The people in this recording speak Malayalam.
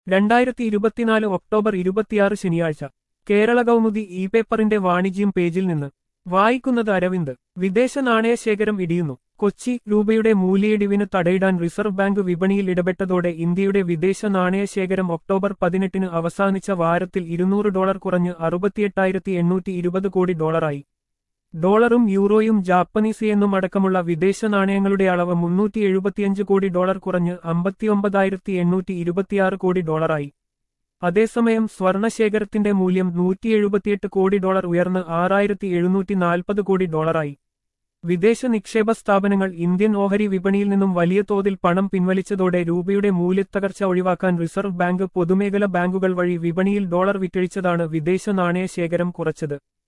രണ്ടായിരത്തി ഇരുപത്തിനാല് ഒക്ടോബർ ഇരുപത്തിയാറ് ശനിയാഴ്ച കേരള കൗമുദി ഇ പേപ്പറിന്റെ വാണിജ്യം പേജിൽ നിന്ന് വായിക്കുന്നത് അരവിന്ദ് വിദേശ നാണയശേഖരം ഇടിയുന്നു കൊച്ചി രൂപയുടെ മൂല്യയിടിവിന് തടയിടാൻ റിസർവ് ബാങ്ക് വിപണിയിൽ ഇടപെട്ടതോടെ ഇന്ത്യയുടെ വിദേശ നാണയശേഖരം ഒക്ടോബർ പതിനെട്ടിന് അവസാനിച്ച വാരത്തിൽ ഇരുന്നൂറ് ഡോളർ കുറഞ്ഞ് അറുപത്തിയെട്ടായിരത്തി എണ്ണൂറ്റി ഇരുപത് കോടി ഡോളറായി ഡോളറും യൂറോയും ജാപ്പനീസ് യെന്നും അടക്കമുള്ള വിദേശ നാണയങ്ങളുടെ അളവ് മുന്നൂറ്റി എഴുപത്തിയഞ്ച് കോടി ഡോളർ കുറഞ്ഞ് അമ്പത്തിയൊമ്പതായിരത്തി എണ്ണൂറ്റി ഇരുപത്തിയാറ് കോടി ഡോളറായി അതേസമയം സ്വർണശേഖരത്തിന്റെ മൂല്യം നൂറ്റി എഴുപത്തിയെട്ട് കോടി ഡോളർ ഉയർന്ന് ആറായിരത്തി എഴുന്നൂറ്റി നാൽപ്പത് കോടി ഡോളറായി വിദേശ നിക്ഷേപ സ്ഥാപനങ്ങൾ ഇന്ത്യൻ ഓഹരി വിപണിയിൽ നിന്നും വലിയ തോതിൽ പണം പിൻവലിച്ചതോടെ രൂപയുടെ മൂല്യത്തകർച്ച ഒഴിവാക്കാൻ റിസർവ് ബാങ്ക് പൊതുമേഖല ബാങ്കുകൾ വഴി വിപണിയിൽ ഡോളർ വിറ്റഴിച്ചതാണ് വിദേശ നാണയ ശേഖരം കുറച്ചത്